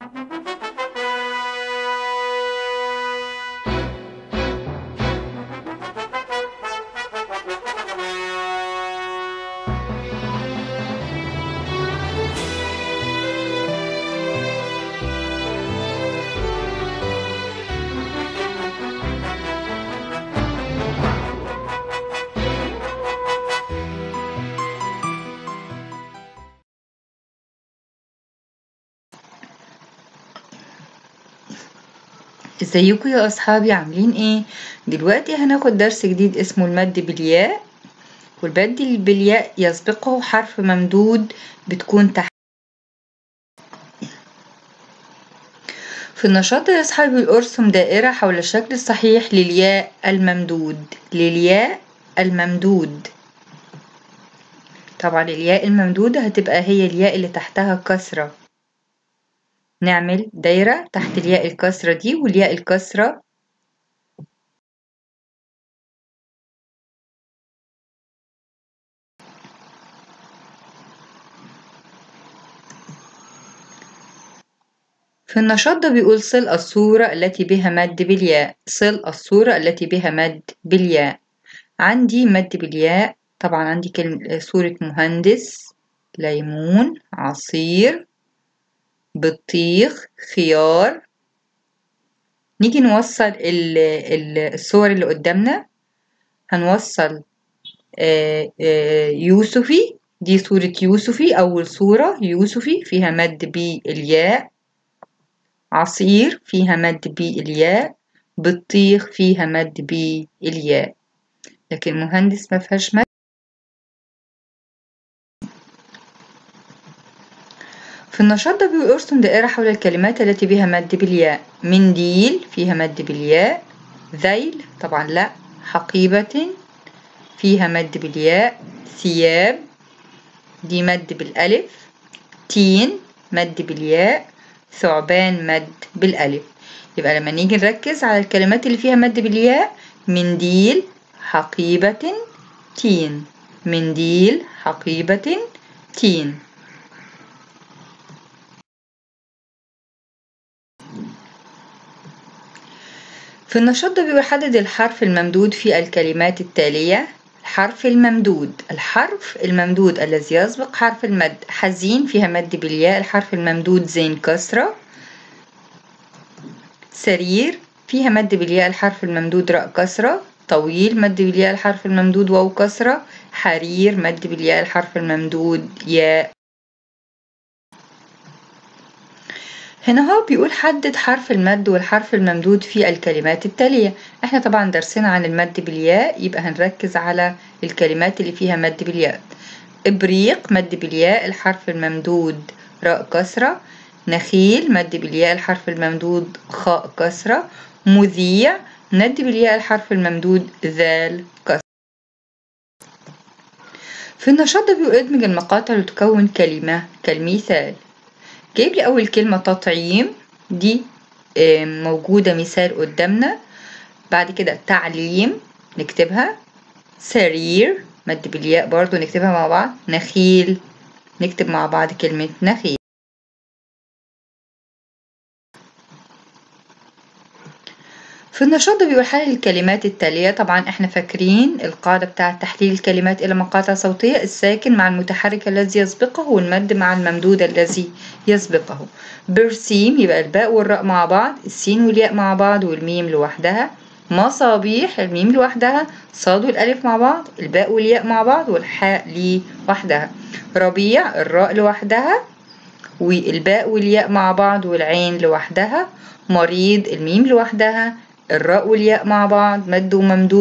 ازيكم يا اصحابي عاملين ايه دلوقتي هناخد درس جديد اسمه المد بالياء والمد بالياء يسبقه حرف ممدود بتكون تحت في النشاط يا اصحابي ارسم دائرة حول الشكل الصحيح للياء الممدود للياء الممدود طبعا الياء الممدودة هتبقى هي الياء اللي تحتها كسرة نعمل دايرة تحت الياء الكسرة دي والياء الكسرة في النشاط ده بيقول صل الصورة التي بها مد بالياء صل الصورة التي بها مد بالياء عندي مد بالياء طبعا عندي كلمة صورة مهندس ليمون عصير بطيخ خيار نيجي نوصل ال- ال- الصور اللي قدامنا هنوصل آه، آه، يوسفي دي صورة يوسفي أول صورة يوسفي فيها مد بالياء عصير فيها مد بالياء بطيخ فيها مد بالياء لكن مهندس ما فيهاش مد في النشاط ده بيقول ارسم دائرة حول الكلمات التي بها مد بالياء منديل فيها مد بالياء ذيل طبعا لا حقيبة فيها مد بالياء ثياب دي مد بالألف تين مد بالياء ثعبان مد بالألف يبقى لما نيجي نركز على الكلمات اللي فيها مد بالياء منديل حقيبة تين منديل حقيبة تين في النشاط ده بيقول حدد الحرف الممدود في الكلمات التالية الحرف الممدود الحرف الممدود الذي يسبق حرف المد حزين فيها مد بالياء الحرف الممدود زين كسرة سرير فيها مد بالياء الحرف الممدود راء كسرة طويل مد بالياء الحرف الممدود واو كسرة حرير مد بالياء الحرف الممدود ياء هنا هو بيقول حدد حرف المد والحرف الممدود في الكلمات التالية احنا طبعا درسنا عن المد بالياء يبقى هنركز على الكلمات اللي فيها مد بالياء إبريق مد بالياء الحرف الممدود راء كسرة نخيل مد بالياء الحرف الممدود خاء كسرة مذيع مد بالياء الحرف الممدود ذال كسرة في النشاط ده بيقول ادمج المقاطع لتكون كلمة كالمثال جايب لي أول كلمة تطعيم دي آه، موجودة مثال قدامنا بعد كده تعليم نكتبها سرير مد بالياء برضو نكتبها مع بعض نخيل نكتب مع بعض كلمة نخيل في النشاط ده بيقول حلل الكلمات التالية طبعا احنا فاكرين القاعدة بتاعة تحليل الكلمات إلى مقاطع صوتية الساكن مع المتحرك الذي يسبقه والمد مع الممدود الذي يسبقه برسيم يبقى الباء والراء مع بعض السين والياء مع بعض والميم لوحدها مصابيح الميم لوحدها صاد والألف مع بعض الباء والياء مع بعض والحاء لوحدها ربيع الراء لوحدها والباء والياء مع بعض والعين لوحدها مريض الميم لوحدها الراء والياء مع بعض مد وممدود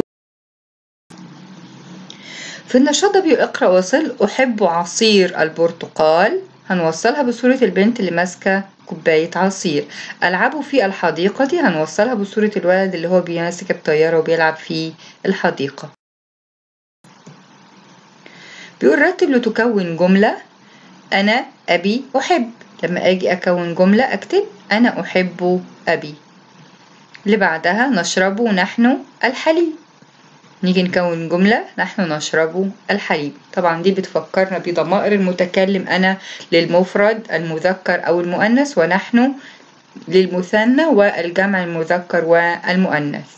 في النشاط ده بيقول اقرأ وصل أحب عصير البرتقال هنوصلها بصورة البنت اللي ماسكة كوباية عصير ألعبوا في الحديقة هنوصلها بصورة الولد اللي هو بيمسك الطيارة وبيلعب في الحديقة بيقول رتب لتكون جملة أنا أبي أحب لما أجي أكون جملة أكتب أنا أحب أبي اللي بعدها نشرب نحن الحليب نيجي نكون جملة نحن نشرب الحليب طبعا دي بتفكرنا بضمائر المتكلم أنا للمفرد المذكر أو المؤنث ونحن للمثنى والجمع المذكر والمؤنث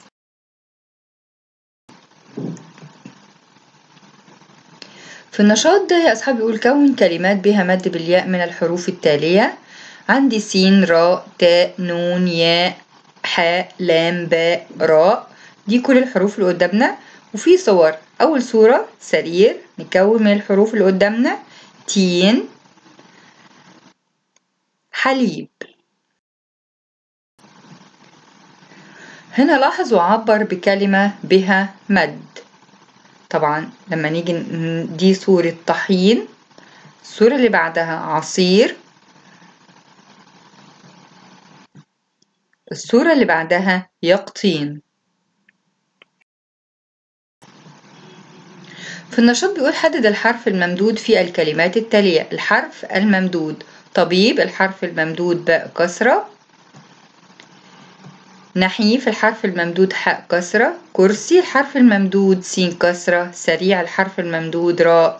في النشاط ده يا أصحابي يقول كون كلمات بها مد بالياء من الحروف التالية عندي سين راء تاء نون ياء حاء لام باء راء دي كل الحروف اللي قدامنا وفي صور أول صورة سرير نكون من الحروف اللي قدامنا تين حليب هنا لاحظ وعبر بكلمة بها مد طبعا لما نيجي دي صورة طحين الصورة اللي بعدها عصير الصورة اللي بعدها يقطين في النشاط بيقول حدد الحرف الممدود في الكلمات التالية الحرف الممدود طبيب الحرف الممدود باء كسرة نحيف الحرف الممدود حاء كسرة كرسي الحرف الممدود سين كسرة سريع الحرف الممدود راء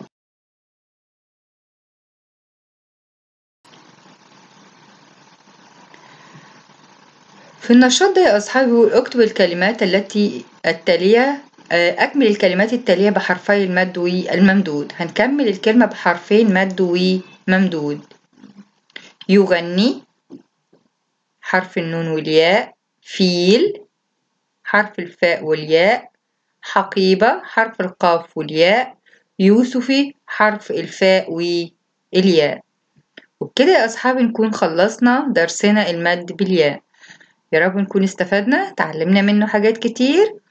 في النشاط ده يا أصحابي اكتب الكلمات التي التالية أكمل الكلمات التالية بحرفي المد والممدود هنكمل الكلمة بحرفين مد وممدود يغني حرف النون والياء فيل حرف الفاء والياء حقيبة حرف القاف والياء يوسفي حرف الفاء والياء وبكده يا أصحابي نكون خلصنا درسنا المد بالياء يا رب نكون استفدنا تعلمنا منه حاجات كتير